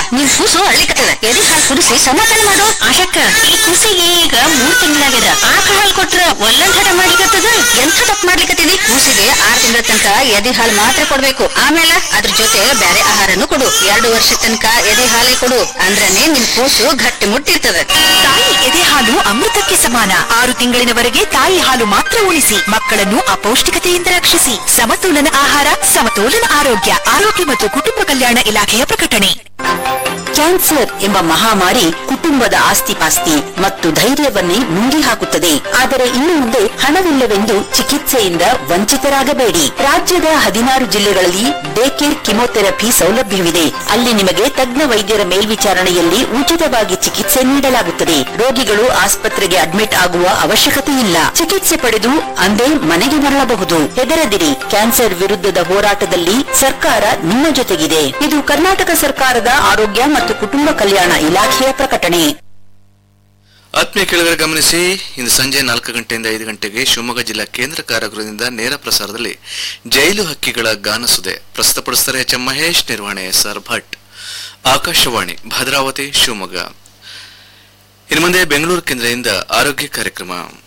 ನಿನ್ ಕೂಸು ಅಳ್ಳಿಕತ್ತದ ಎದಿ ಹಾಲು ಕುದಿಸಿ ಸಮಾಧಾನ ಮಾಡು ಆಶಕ್ಕ ಈ ಕೂಸಿಗೆ ಈಗ ಮೂರ್ ತಿಂಗಳಾಗ್ಯದ ಆಕಳ ಹಾಲು ಕೊಟ್ರ ಒಲ್ಲಂದ್ ಹಠ ಮಾಡ್ಲಿಕತ್ತದ ಎಂಥ ತಪ್ಪು ಮಾಡ್ಲಿಕತ್ತಿದಿ ಕೂಸಿಗೆ ಆರ್ ತಿಂಗಳ ತನಕ ಎದಿ ಹಾಲು ಮಾತ್ರ ಕೊಡ್ಬೇಕು ಆಮೇಲೆ ಅದ್ರ ಜೊತೆ ಬ್ಯಾರೆ ಆಹಾರನು ಕೊಡು ಎರಡು ವರ್ಷ ತನಕ ಎದಿ ಹಾಲೇ ಕೊಡು ಅಂದ್ರನೇ ನಿನ್ ಕೂಸು ಗಟ್ಟಿ ಮುಟ್ಟಿರ್ತದ ತಾಯಿ ಎದೆ ಹಾಲು ಅಮೃತಕ್ಕೆ ಸಮಾನ ಆರು ತಿಂಗಳಿನವರೆಗೆ ತಾಯಿ ಹಾಲು ಮಾತ್ರ ಉಳಿಸಿ ಮಕ್ಕಳನ್ನು ಅಪೌಷ್ಟಿಕತೆಯಿಂದ ರಕ್ಷಿಸಿ ಸಮತೋಲನ ಆಹಾರ ಸಮತೋಲನ ಆರೋಗ್ಯ ಆರೋಗ್ಯ ಮತ್ತು ಕುಟುಂಬ ಕಲ್ಯಾಣ ಇಲಾಖೆಯ ಪ್ರಕಟಣೆ ಕ್ಯಾನ್ಸರ್ ಎಂಬ ಮಹಾಮಾರಿ ಕುಟುಂಬದ ಆಸ್ತಿಪಾಸ್ತಿ ಮತ್ತು ಧೈರ್ಯವನ್ನೇ ನುಂಗಿ ಹಾಕುತ್ತದೆ ಆದರೆ ಇನ್ನು ಮುಂದೆ ಹಣವಿಲ್ಲವೆಂದು ಚಿಕಿತ್ಸೆಯಿಂದ ವಂಚಿತರಾಗಬೇಡಿ ರಾಜ್ಯದ ಹದಿನಾರು ಜಿಲ್ಲೆಗಳಲ್ಲಿ ಡೇ ಕೇರ್ ಕಿಮೋಥೆರಪಿ ಸೌಲಭ್ಯವಿದೆ ಅಲ್ಲಿ ನಿಮಗೆ ತಜ್ಞ ವೈದ್ಯರ ಮೇಲ್ವಿಚಾರಣೆಯಲ್ಲಿ ಉಚಿತವಾಗಿ ಚಿಕಿತ್ಸೆ ನೀಡಲಾಗುತ್ತದೆ ರೋಗಿಗಳು ಆಸ್ಪತ್ರೆಗೆ ಅಡ್ಮಿಟ್ ಆಗುವ ಅವಶ್ಯಕತೆ ಇಲ್ಲ ಚಿಕಿತ್ಸೆ ಪಡೆದು ಅಂದೇ ಮನೆಗೆ ಮರಳಬಹುದು ಹೆದರದಿರಿ ಕ್ಯಾನ್ಸರ್ ವಿರುದ್ಧದ ಹೋರಾಟದಲ್ಲಿ ಸರ್ಕಾರ ನಿಮ್ಮ ಜೊತೆಗಿದೆ ಇದು ಕರ್ನಾಟಕ ಸರ್ಕಾರದ ಆರೋಗ್ಯ ಮತ್ತು ಕುಟುಂಬ ಕಲ್ಯಾಣ ಇಲಾಖೆಯ ಪ್ರಕಟಣೆ ಆತ್ಮೀಯ ಕೇಳುಗರೆ ಗಮನಿಸಿ ಇಂದು ಸಂಜೆ ನಾಲ್ಕು ಗಂಟೆಯಿಂದ ಐದು ಗಂಟೆಗೆ ಶಿವಮೊಗ್ಗ ಜಿಲ್ಲಾ ಕೇಂದ್ರ ಕಾರಾಗೃಹದಿಂದ ನೇರ ಪ್ರಸಾರದಲ್ಲಿ ಜೈಲು ಹಕ್ಕಿಗಳ ಗಾನಸುದೆ ಪ್ರಸ್ತುತಪಡಿಸುತ್ತಾರೆ ಎಚ್ ಎಂ ಮಹೇಶ್ ನಿರ್ವಹಣೆ ಎಸ್ ಆರ್ ಭಟ್ ಆಕಾಶವಾಣಿ ಭದ್ರಾವತಿ ಶಿವಮೊಗ್ಗ ಇನ್ನು ಮುಂದೆ ಬೆಂಗಳೂರು ಕೇಂದ್ರದಿಂದ ಆರೋಗ್ಯ ಕಾರ್ಯಕ್ರಮ